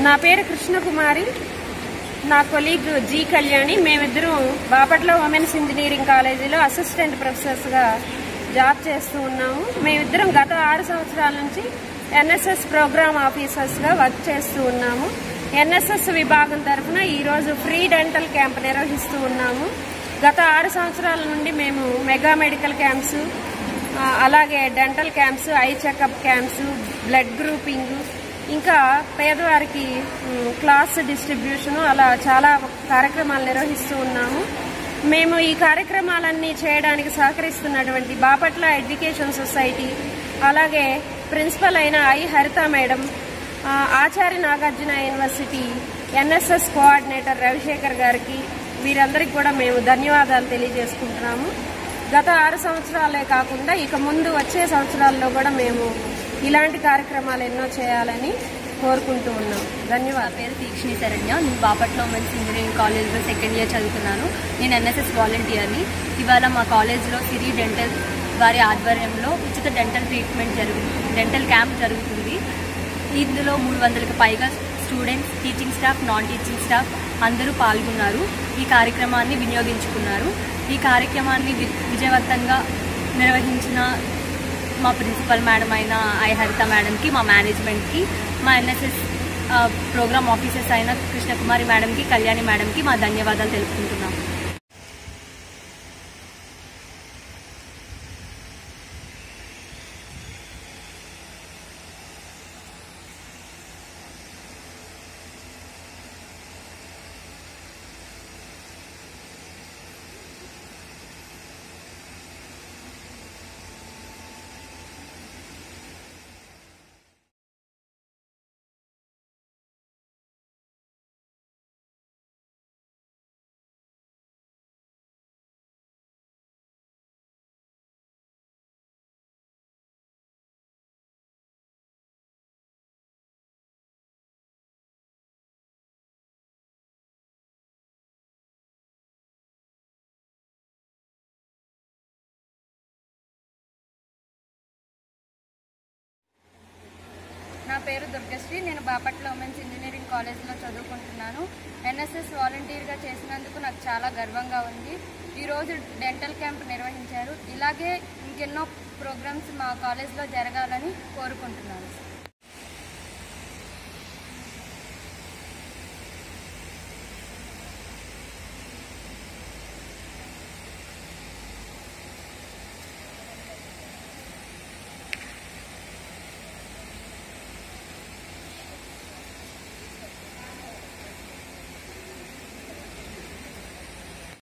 నా పేరు కృష్ణకుమారి నా కొలీగ్ జి కళ్యాణి మేమిద్దరం బాపట్ల ఉమెన్స్ ఇంజనీరింగ్ కాలేజీలో అసిస్టెంట్ ప్రొఫెసర్స్గా జాబ్ చేస్తూ ఉన్నాము మేమిద్దరం గత ఆరు సంవత్సరాల నుంచి ఎన్ఎస్ఎస్ ప్రోగ్రామ్ ఆఫీసర్స్గా వర్క్ చేస్తూ ఉన్నాము ఎన్ఎస్ఎస్ విభాగం తరఫున ఈరోజు ఫ్రీ డెంటల్ క్యాంప్ నిర్వహిస్తూ ఉన్నాము గత ఆరు సంవత్సరాల నుండి మేము మెగా మెడికల్ క్యాంప్స్ ఆ, అలాగే dental camps eye checkup camps blood grouping ఇంకా పేదవారికి ఉమ్, క్లాస్ డిస్ట్రిబ్యూషన్ అలా చాలా కార్యక్రమాలు నిర్వహిస్తూ ఉన్నాము మేము ఈ కార్యక్రమాలన్నీ చేయడానికి సహకరిస్తున్నటువంటి బాపట్ల ఎడ్యుకేషన్ సొసైటీ అలాగే ప్రిన్సిపల్ అయిన ఐ హరిత మేడం ఆ, Acharya Nagarjuna university NSS coordinator Ravishekhar గారికి వీరందరికీ కూడా మేము ధన్యవాదాలు తెలియజేసుకుంటున్నాము గత ఆరు సంవత్సరాలే కాకుండా ఇక ముందు వచ్చే సంవత్సరాల్లో కూడా మేము ఇలాంటి కార్యక్రమాలు ఎన్నో చేయాలని కోరుకుంటూ ఉన్నాం ధన్యవాదాలు పేరు తీక్షణి శరణ్య నేను బాపట్ల ఉమెన్స్ ఇంజనీరింగ్ కాలేజ్లో సెకండ్ ఇయర్ చదువుతున్నాను నేను ఎన్ఎస్ఎస్ వాలంటీర్ని ఇవాళ మా కాలేజ్లో సిరి డెంటల్ వారి ఆధ్వర్యంలో ఉచిత డెంటల్ ట్రీట్మెంట్ జరుగుతుంది డెంటల్ క్యాంప్ జరుగుతుంది ఇందులో మూడు వందలకు పైగా students teaching staff non teaching staff అందరూ పాల్గొన్నారు ఈ కార్యక్రమాన్ని వినియోగించుకున్నారు ఈ కార్యక్రమాన్ని వి- విజయవంతంగా నిర్వహించిన మా ప్రిన్సిపల్ మేడం అయిన ఐ హరిత మేడంకి మా మేనేజ్మెంట్కి మా ఎన్ఎస్ఎస్ ప్రోగ్రామ్ ఆఫీసర్స్ అయిన కృష్ణకుమారి మేడంకి కళ్యాణి మేడంకి మా ధన్యవాదాలు తెలుపుకుంటున్నాం నా పేరు దుర్గశ్రీ నేను బాపట్ల ఉమెన్స్ ఇంజనీరింగ్ కాలేజ్లో చదువుకుంటున్నాను ఎన్ఎస్ఎస్ వాలంటీర్గా చేసినందుకు నాకు చాలా గర్వంగా ఉంది ఈరోజు డెంటల్ క్యాంప్ నిర్వహించారు ఇలాగే ఇంకెన్నో ప్రోగ్రామ్స్ మా కాలేజ్లో జరగాలని కోరుకుంటున్నాను